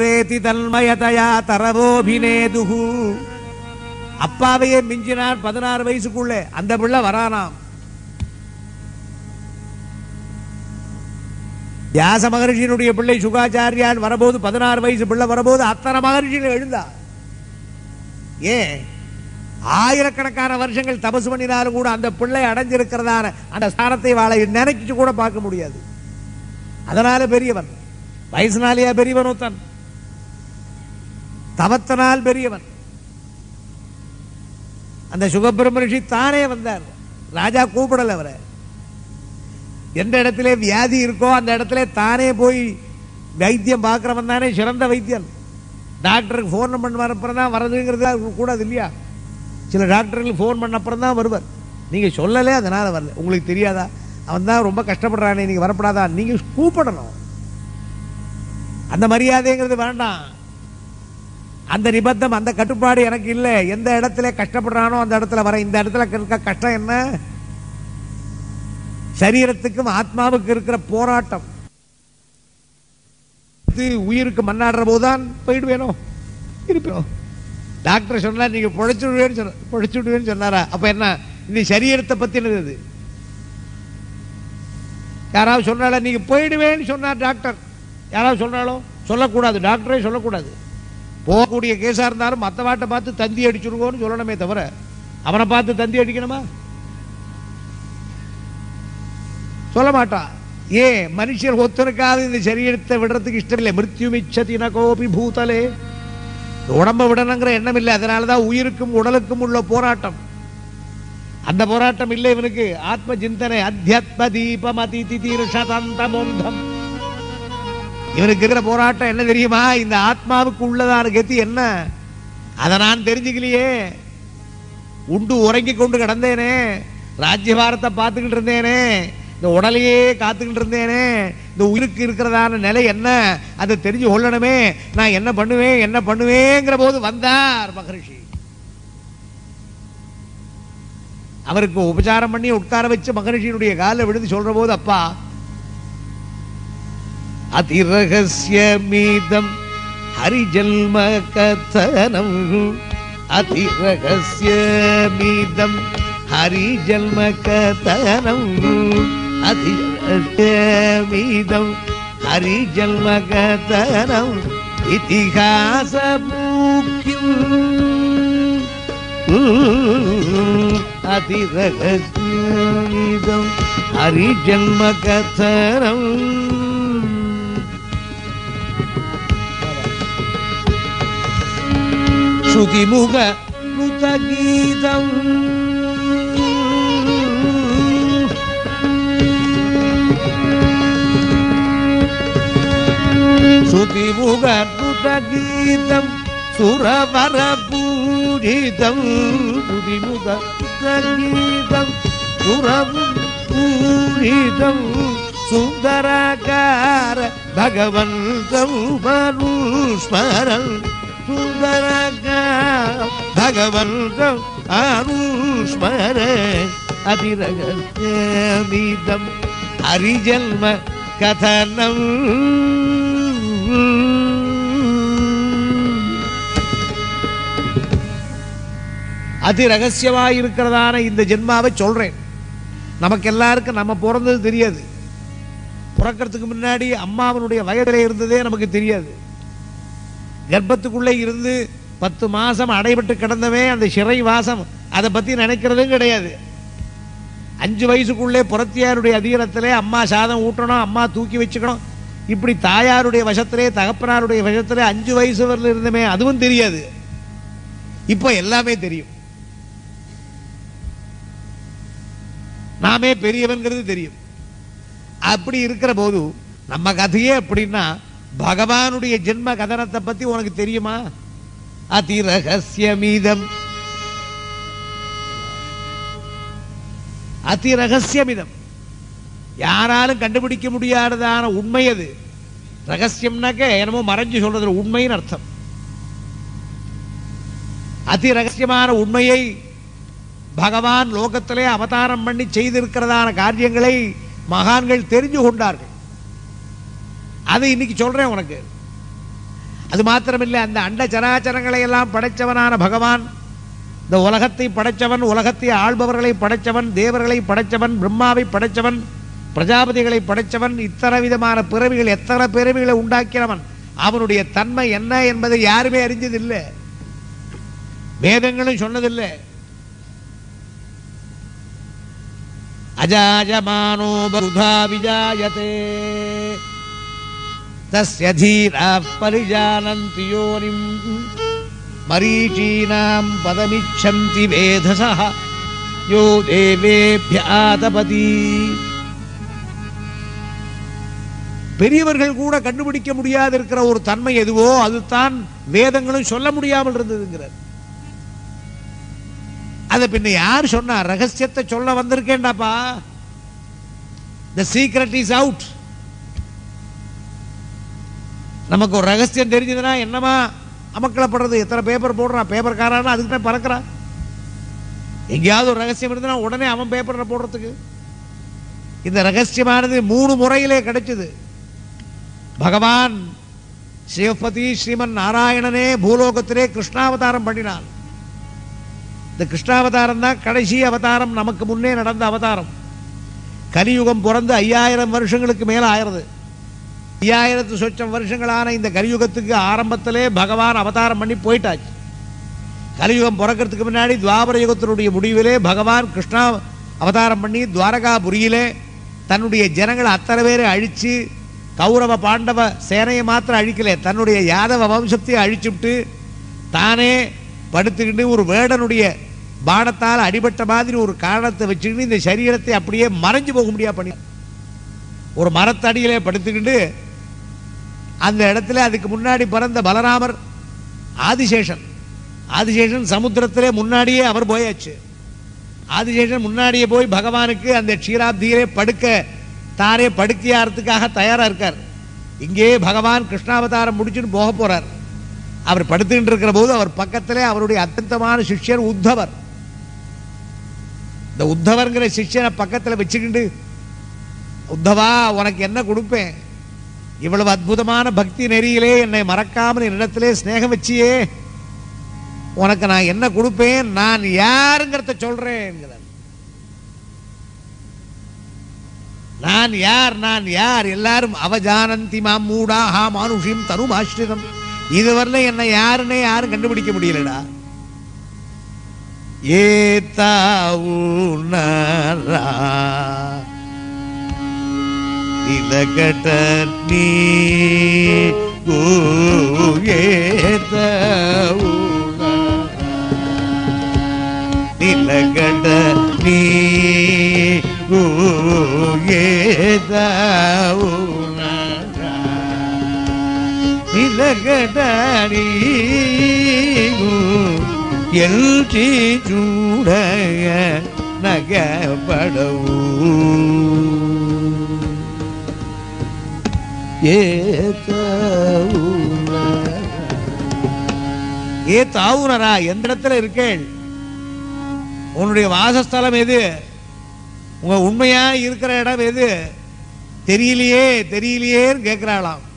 பிரேதி தன்மயதயா தரவோபினேதுகு அப்பாவையே மிஞ்சினான் பதினாறு வயசுக்குள்ளே அந்த பிள்ளை வரானாம் வியாச மகர்ஷியினுடைய பிள்ளை சுகாச்சாரியான் வரபோது பதினாறு வயசு பிள்ளை வரபோது அத்தனை மகர்ஷிகள் எழுந்தா ஏன் ஆயிரக்கணக்கான வருஷங்கள் தபசு பண்ணினாலும் கூட அந்த பிள்ளை அடைஞ்சிருக்கிறதான அந்த ஸ்தானத்தை வாழ நினைச்சு கூட பார்க்க முடியாது அதனால பெரியவன் வயசுனாலேயா பெரியவன் ஒருத்தன் தவத்தனால் பெரியவன் அந்த சுகபிரம ரிஷி தானே வந்தார் ராஜா கூப்பிடல அவரை எந்த இடத்துல வியாதி இருக்கோ அந்த இடத்துல தானே போய் வைத்தியம் பார்க்கிறவன் தானே சிறந்த வைத்தியன் டாக்டருக்கு ஃபோன் பண்ண அப்புறம் தான் வரதுங்கிறது கூடாது இல்லையா சில டாக்டர்களுக்கு ஃபோன் பண்ண அப்புறம் தான் வருவார் நீங்க சொல்லலே அதனால வரல உங்களுக்கு தெரியாதா அவன் தான் ரொம்ப கஷ்டப்படுறானே நீங்க வரப்படாதா நீங்க கூப்பிடணும் அந்த மரியாதைங்கிறது வேண்டாம் அந்த நிபந்தம் அந்த கட்டுப்பாடு எனக்கு இல்லை எந்த இடத்துல கஷ்டப்படுறானோ அந்த இடத்துல வர இந்த இடத்துல இருக்க கஷ்டம் என்ன சரீரத்துக்கும் ஆத்மாவுக்கு இருக்கிற போராட்டம் இது உயிருக்கு மண்ணாடுற போதுதான் போயிடுவேனோ இருப்போம் டாக்டர் சொன்னார் நீங்க பொழைச்சுடுவேன்னு சொன்ன பொழைச்சுடுவேன்னு சொன்னாரா அப்ப என்ன இந்த சரீரத்தை பத்தினது இது யாராவது சொன்னால நீங்க போயிடுவேன்னு சொன்னார் டாக்டர் யாராவது சொன்னாலோ சொல்லக்கூடாது டாக்டரே சொல்லக்கூடாது போகக்கூடிய கேஸா இருந்தாலும் மற்ற வாட்டை பார்த்து தந்தி அடிச்சிருவோன்னு சொல்லணுமே தவிர அவனை பார்த்து தந்தி அடிக்கணுமா சொல்ல மாட்டான் ஏன் மனுஷர் ஒத்தனுக்காவது இந்த சரீரத்தை விடுறதுக்கு இஷ்டம் இல்லை மிருத்யு மிச்சதி கோபி பூதலே இந்த உடம்ப விடணுங்கிற எண்ணம் இல்லை அதனாலதான் உயிருக்கும் உடலுக்கும் உள்ள போராட்டம் அந்த போராட்டம் இல்லை இவனுக்கு ஆத்ம சிந்தனை அத்தியாத்ம தீபம் அதிதி தீர்ஷதந்தமோந்தம் இவனுக்கு இருக்கிற போராட்டம் என்ன தெரியுமா இந்த ஆத்மாவுக்கு உள்ளதான கதி என்ன அதை நான் தெரிஞ்சுக்கலையே உண்டு உறங்கி கொண்டு கிடந்தேனே ராஜ்யபாரத்தை பார்த்துக்கிட்டு இருந்தேனே இந்த உடலையே காத்துக்கிட்டு இருந்தேனே இந்த உயிருக்கு இருக்கிறதான நிலை என்ன அதை தெரிஞ்சு கொள்ளணுமே நான் என்ன பண்ணுவேன் என்ன பண்ணுவேங்கிற போது வந்தார் மகரிஷி அவருக்கு உபச்சாரம் பண்ணி உட்கார வச்சு மகரிஷியினுடைய காலில் விழுந்து சொல்ற போது அப்பா அதிரகசியமீதம் ஹரிஜன்ம கதனம் அதிரகசியமீதம் ஹரிஜன்ம கதனம் அதிரகசியமீதம் ஹரிஜன்ம கதனம் இதிகாச அதிரகசியம் ஹரிஜன்ம கதனம் ஸ்ருதிமுக நுதகீதம் ஸ்ருதிமுக நுதகீதம் சுரவர பூஜிதம் ஸ்ருதிமுக நுதகீதம் சுரவு பூஜிதம் சுந்தரகார பகவந்தம் மனுஸ்மரன் சுந்தரகார பகவந்தம் அனுஸ்மர அதிரகமிதம் ஹரிஜன்ம கதனம் அதி ரகசியமாக இருக்கிறதான இந்த ஜென்மாவை சொல்றேன் நமக்கு எல்லாருக்கும் நம்ம பிறந்தது தெரியாது பிறக்கிறதுக்கு முன்னாடி அம்மாவனுடைய வயதில் இருந்ததே நமக்கு தெரியாது கர்ப்பத்துக்குள்ளே இருந்து பத்து மாசம் அடைபட்டு கிடந்தவே அந்த சிறை வாசம் அதை பத்தி நினைக்கிறதும் கிடையாது அஞ்சு வயசுக்குள்ளே புறத்தியாருடைய அதீனத்திலே அம்மா சாதம் ஊட்டணும் அம்மா தூக்கி வச்சுக்கணும் இப்படி தாயாருடைய வசத்திலே தகப்பனாருடைய வசத்திலே அஞ்சு வயசு வரல இருந்தமே அதுவும் தெரியாது இப்போ எல்லாமே தெரியும் நாமே பெரியவன்கிறது தெரியும் அப்படி இருக்கிற போது நம்ம கதையே அப்படின்னா பகவானுடைய ஜென்ம கதனத்தை பத்தி உனக்கு தெரியுமா அதி ரகசியமீதம் அதி ரகசியமிதம் யாராலும் கண்டுபிடிக்க முடியாததான உண்மை அது ரகசியம்னாக்க என்னமோ மறைஞ்சு சொல்றது உண்மைன்னு அர்த்தம் அதி ரகசியமான உண்மையை பகவான் லோகத்திலே அவதாரம் பண்ணி செய்திருக்கிறதான காரியங்களை மகான்கள் தெரிஞ்சு கொண்டார்கள் அதை இன்னைக்கு சொல்றேன் உனக்கு அது மாத்திரமில்லை அந்த அண்ட சராச்சரங்களை எல்லாம் படைச்சவனான பகவான் இந்த உலகத்தை படைச்சவன் உலகத்தை ஆள்பவர்களை படைச்சவன் தேவர்களை படைச்சவன் பிரம்மாவை படைச்சவன் பிரஜாபதிகளை படைச்சவன் இத்தனை விதமான பிறவிகள் எத்தனை பிறவிகளை உண்டாக்கினவன் அவனுடைய தன்மை என்ன என்பதை யாருமே அறிஞ்சதில்லை வேதங்களும் சொன்னதில்லை அஜாஜமானோ பருதா விஜாயதே தஸ்ய தீராः பரிஜானந்தி யோனிம் மரீச்சீனாம் பதமிச்சந்தி வேதசः யோ தேவேபியாதபதி பெரியவர்கள் கூட கண்டுபிடிக்க முடியாது இருக்கிற ஒரு தன்மை எதுவோ அதுதான் வேதங்களும் சொல்ல முடியாமல் இருந்ததுங்கிறார் அதை பின்ன யார் சொன்னா ரகசியத்தை சொல்ல வந்திருக்கேன்டாப்பா த சீக்ரெட் இஸ் அவுட் நமக்கு ஒரு ரகசியம் தெரிஞ்சதுன்னா என்னமா அமக்கலப்படுறது எத்தனை பேப்பர் போடுறான் பேப்பர்காரன் அதுக்கு தான் பறக்கிறான் எங்கேயாவது ஒரு ரகசியம் இருந்ததுன்னா உடனே அவன் பேப்பரில் போடுறதுக்கு இந்த ரகசியமானது மூணு முறையிலே கிடைச்சது பகவான் சிவபதி ஸ்ரீமன் நாராயணனே பூலோகத்திலே கிருஷ்ணாவதாரம் பண்ணினான் இந்த கிருஷ்ணாவதாரம் தான் கடைசி அவதாரம் நமக்கு முன்னே நடந்த அவதாரம் கலியுகம் பிறந்து ஐயாயிரம் வருஷங்களுக்கு மேல ஆயிரது ஐயாயிரத்து சொச்சம் வருஷங்களான இந்த கலியுகத்துக்கு ஆரம்பத்திலே பகவான் அவதாரம் பண்ணி போயிட்டாச்சு கலியுகம் பிறக்கிறதுக்கு முன்னாடி துவாபர யுகத்தினுடைய முடிவிலே பகவான் கிருஷ்ணா அவதாரம் பண்ணி துவாரகாபுரியிலே தன்னுடைய ஜனங்களை அத்தனை பேரை அழிச்சு கௌரவ பாண்டவ சேனையை மாத்திரம் அழிக்கல தன்னுடைய யாதவ வம்சத்தை அழிச்சுவிட்டு தானே படுத்துக்கிட்டு ஒரு வேடனுடைய பானத்தால் அடிபட்ட மாதிரி ஒரு காரணத்தை வச்சுக்கிட்டு இந்த சரீரத்தை அப்படியே மறைஞ்சு போக முடியாது பண்ணி ஒரு மரத்தடியிலே படுத்துக்கிட்டு அந்த இடத்துல அதுக்கு முன்னாடி பிறந்த பலராமர் ஆதிசேஷன் ஆதிசேஷன் சமுத்திரத்திலே முன்னாடியே அவர் போயாச்சு ஆதிசேஷன் முன்னாடியே போய் பகவானுக்கு அந்த க்ஷீராப்தியிலே படுக்க தானே படுக்கையாகிறதுக்காக தயாரா இருக்கார் இங்கே பகவான் கிருஷ்ணாவதாரம் முடிச்சுட்டு போக போறார் அவர் படுத்துக்கிட்டு இருக்கிற போது அவர் பக்கத்திலே அவருடைய அत्यந்தமான சிஷ்யர் உத்தவர் இந்த உத்தவர்ங்கிற சிஷ்யனை பக்கத்தில் வச்சுக்கிண்டு உத்தவா உனக்கு என்ன கொடுப்பேன் இவ்வளவு அற்புதமான பக்தி நெறியிலே என்னை மறக்காமல் என்னிடத்திலே ஸ்நேகம் வச்சியே உனக்கு நான் என்ன கொடுப்பேன் நான் யாருங்கிறத சொல்றேன் நான் யார் நான் யார் எல்லாரும் அவஜானந்தி மாம் மூடா ஹா மானுஷிம் தரும் ஆஷ்ரிதம் இதுவரையில என்னை யாருன்னே யாரும் கண்டுபிடிக்க முடியலடா ஏ தாவுனரா இலகட நீ நிலகட நீ நிலகட நீ எல்டி சூடைய நகப்படவு ஏ தாவுனரா எந்த இடத்துல இருக்கேள் உன்னுடைய வாசஸ்தலம் எது உங்க உண்மையா இருக்கிற இடம் எது தெரியலையே தெரியலையேன்னு கேட்கிறாளாம்